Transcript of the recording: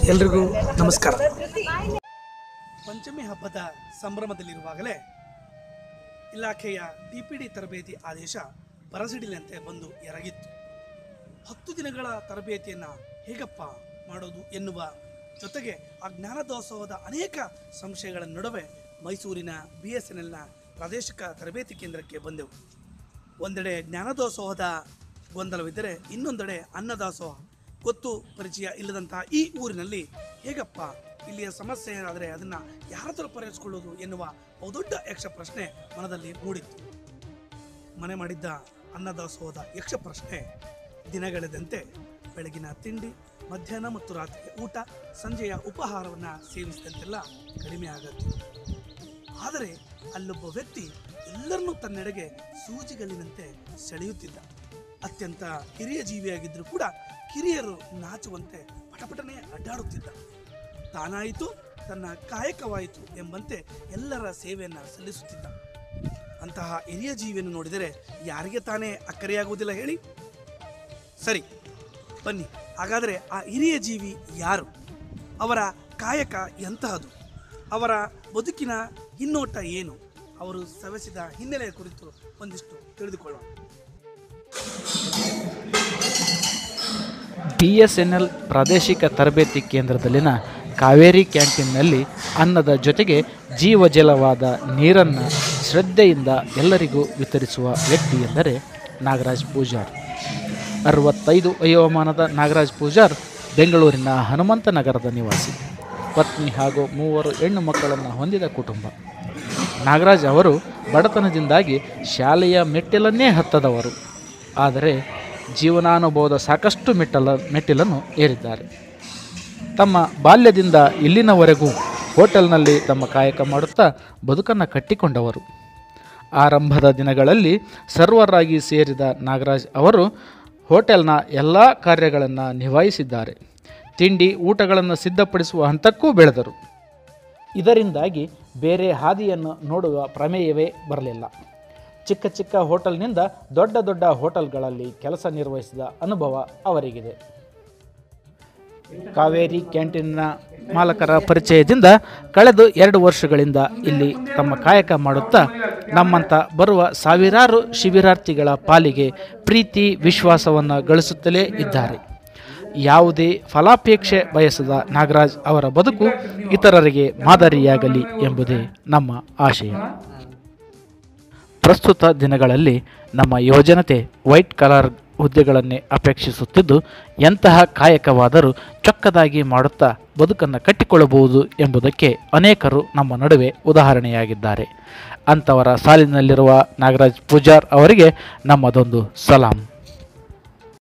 ಎಲ್ರಿಗೂ ನಮಸ್ಕಾರ ಪಂಚಮಿ ಹಬ್ಬದ ಸಂಭ್ರಮದಲ್ಲಿರುವಾಗಲೇ ಇಲಾಖೆಯ ಡಿಪಿಡಿ ತರಬೇತಿ ಆದೇಶ ಬರಸಿಡಿಲಂತೆ ಬಂದು ಎರಗಿತ್ತು ಹತ್ತು ದಿನಗಳ ತರಬೇತಿಯನ್ನು ಹೇಗಪ್ಪ ಮಾಡೋದು ಎನ್ನುವ ಜೊತೆಗೆ ಆ ಜ್ಞಾನದೋತ್ಸವದ ಅನೇಕ ಸಂಶಯಗಳ ನಡುವೆ ಮೈಸೂರಿನ ಬಿ ಎಸ್ ಎನ್ ಎಲ್ನ ಪ್ರಾದೇಶಿಕ ತರಬೇತಿ ಕೇಂದ್ರಕ್ಕೆ ಬಂದೆವು ಒಂದೆಡೆ ಜ್ಞಾನದೋತ್ಸವದ ಗೊಂದಲವಿದ್ದರೆ ಇನ್ನೊಂದೆಡೆ ಅನ್ನದಾಸೋಹ ಗೊತ್ತು ಪರಿಚಯ ಇಲ್ಲದಂತಹ ಈ ಊರಿನಲ್ಲಿ ಹೇಗಪ್ಪ ಇಲ್ಲಿಯ ಸಮಸ್ಯೆ ಏನಾದರೆ ಅದನ್ನು ಯಾರ ಹತ್ರ ಪರಿಹರಿಸಿಕೊಳ್ಳೋದು ಎನ್ನುವ ಬಹುದೊಡ್ಡ ಯಕ್ಷ ಪ್ರಶ್ನೆ ಮನದಲ್ಲಿ ಮೂಡಿತ್ತು ಮನೆ ಮಾಡಿದ್ದ ಅನ್ನದಾಸೋಹದ ಯಕ್ಷ ಪ್ರಶ್ನೆ ದಿನಗಳೆದಂತೆ ಬೆಳಗಿನ ತಿಂಡಿ ಮಧ್ಯಾಹ್ನ ಮತ್ತು ರಾತ್ರಿಯ ಊಟ ಸಂಜೆಯ ಉಪಹಾರವನ್ನು ಸೇವಿಸಿದಂತೆಲ್ಲ ಕಡಿಮೆ ಆಗತ್ತೆ ಆದರೆ ಅಲ್ಲೊಬ್ಬ ವ್ಯಕ್ತಿ ಎಲ್ಲರನ್ನೂ ತನ್ನೆಡೆಗೆ ಸೂಜಿಗಲ್ಲಿನಂತೆ ಸೆಳೆಯುತ್ತಿದ್ದ ಅತ್ಯಂತ ಹಿರಿಯ ಜೀವಿಯಾಗಿದ್ದರೂ ಕೂಡ ಕಿರಿಯರು ನಾಚುವಂತೆ ಪಟಪಟನೆ ಅಡ್ಡಾಡುತ್ತಿದ್ದ ತಾನಾಯಿತು ತನ್ನ ಕಾಯಕವಾಯಿತು ಎಂಬಂತೆ ಎಲ್ಲರ ಸೇವೆಯನ್ನು ಸಲ್ಲಿಸುತ್ತಿದ್ದ ಅಂತಹ ಹಿರಿಯ ಜೀವಿಯನ್ನು ನೋಡಿದರೆ ಯಾರಿಗೆ ತಾನೇ ಅಕ್ಕರೆಯಾಗುವುದಿಲ್ಲ ಹೇಳಿ ಸರಿ ಬನ್ನಿ ಹಾಗಾದರೆ ಆ ಹಿರಿಯ ಜೀವಿ ಯಾರು ಅವರ ಕಾಯಕ ಎಂತಹದು ಅವರ ಬದುಕಿನ ಹಿನ್ನೋಟ ಏನು ಅವರು ಸವೆಸಿದ ಹಿನ್ನೆಲೆಯ ಕುರಿತು ಒಂದಿಷ್ಟು ತಿಳಿದುಕೊಳ್ಳೋಣ ಬಿ ಎಸ್ ಎನ್ ಎಲ್ ಪ್ರಾದೇಶಿಕ ತರಬೇತಿ ಕೇಂದ್ರದಲ್ಲಿನ ಕಾವೇರಿ ಕ್ಯಾಂಟೀನ್ನಲ್ಲಿ ಅನ್ನದ ಜೊತೆಗೆ ಜೀವಜಲವಾದ ನೀರನ್ನು ಶ್ರದ್ಧೆಯಿಂದ ಎಲ್ಲರಿಗೂ ವಿತರಿಸುವ ವ್ಯಕ್ತಿ ಎಂದರೆ ನಾಗರಾಜ್ ಪೂಜಾರ್ ಅರವತ್ತೈದು ವಯೋಮಾನದ ನಾಗರಾಜ್ ಪೂಜಾರ್ ಬೆಂಗಳೂರಿನ ಹನುಮಂತ ನಗರದ ನಿವಾಸಿ ಪತ್ನಿ ಹಾಗೂ ಮೂವರು ಹೆಣ್ಣು ಮಕ್ಕಳನ್ನು ಹೊಂದಿದ ಕುಟುಂಬ ನಾಗರಾಜ್ ಅವರು ಬಡತನದಿಂದಾಗಿ ಶಾಲೆಯ ಮೆಟ್ಟಿಲನ್ನೇ ಹತ್ತದವರು ಆದರೆ ಜೀವನಾನುಭವದ ಸಾಕಷ್ಟು ಮೆಟ್ಟಲ ಮೆಟ್ಟಿಲನ್ನು ಏರಿದ್ದಾರೆ ತಮ್ಮ ಬಾಲ್ಯದಿಂದ ಇಲ್ಲಿನವರೆಗೂ ಹೋಟೆಲ್ನಲ್ಲಿ ತಮ್ಮ ಕಾಯಕ ಮಾಡುತ್ತಾ ಬದುಕನ್ನು ಕಟ್ಟಿಕೊಂಡವರು ಆರಂಭದ ದಿನಗಳಲ್ಲಿ ಸರ್ವರಾಗಿ ಸೇರಿದ ನಾಗರಾಜ್ ಅವರು ಹೋಟೆಲ್ನ ಎಲ್ಲ ಕಾರ್ಯಗಳನ್ನು ನಿಭಾಯಿಸಿದ್ದಾರೆ ತಿಂಡಿ ಊಟಗಳನ್ನು ಸಿದ್ಧಪಡಿಸುವ ಹಂತಕ್ಕೂ ಬೆಳೆದರು ಇದರಿಂದಾಗಿ ಬೇರೆ ಹಾದಿಯನ್ನು ನೋಡುವ ಪ್ರಮೇಯವೇ ಬರಲಿಲ್ಲ ಚಿಕ್ಕ ಚಿಕ್ಕ ಹೋಟೆಲ್ನಿಂದ ದೊಡ್ಡ ದೊಡ್ಡ ಹೋಟೆಲ್ಗಳಲ್ಲಿ ಕೆಲಸ ನಿರ್ವಹಿಸಿದ ಅನುಭವ ಅವರಿಗಿದೆ ಕಾವೇರಿ ಕ್ಯಾಂಟೀನ್ನ ಮಾಲಕರ ಪರಿಚಯದಿಂದ ಕಳೆದ ಎರಡು ವರ್ಷಗಳಿಂದ ಇಲ್ಲಿ ತಮ್ಮ ಕಾಯಕ ಮಾಡುತ್ತಾ ನಮ್ಮಂಥ ಬರುವ ಸಾವಿರಾರು ಶಿಬಿರಾರ್ಥಿಗಳ ಪಾಲಿಗೆ ಪ್ರೀತಿ ವಿಶ್ವಾಸವನ್ನು ಗಳಿಸುತ್ತಲೇ ಇದ್ದಾರೆ ಯಾವುದೇ ಫಲಾಪೇಕ್ಷೆ ಬಯಸದ ನಾಗರಾಜ್ ಅವರ ಬದುಕು ಇತರರಿಗೆ ಮಾದರಿಯಾಗಲಿ ಎಂಬುದೇ ನಮ್ಮ ಆಶಯ ಪ್ರಸ್ತುತ ದಿನಗಳಲ್ಲಿ ನಮ್ಮ ಯುವಜನತೆ ವೈಟ್ ಕಲರ್ ಹುದ್ದೆಗಳನ್ನೇ ಅಪೇಕ್ಷಿಸುತ್ತಿದ್ದು ಎಂತಹ ಕಾಯಕವಾದರೂ ಚೊಕ್ಕದಾಗಿ ಮಾಡುತ್ತಾ ಬದುಕನ್ನು ಕಟ್ಟಿಕೊಳ್ಳಬಹುದು ಎಂಬುದಕ್ಕೆ ಅನೇಕರು ನಮ್ಮ ನಡುವೆ ಉದಾಹರಣೆಯಾಗಿದ್ದಾರೆ ಅಂಥವರ ಸಾಲಿನಲ್ಲಿರುವ ನಾಗರಾಜ್ ಪೂಜಾರ್ ಅವರಿಗೆ ನಮ್ಮದೊಂದು ಸಲಾಂ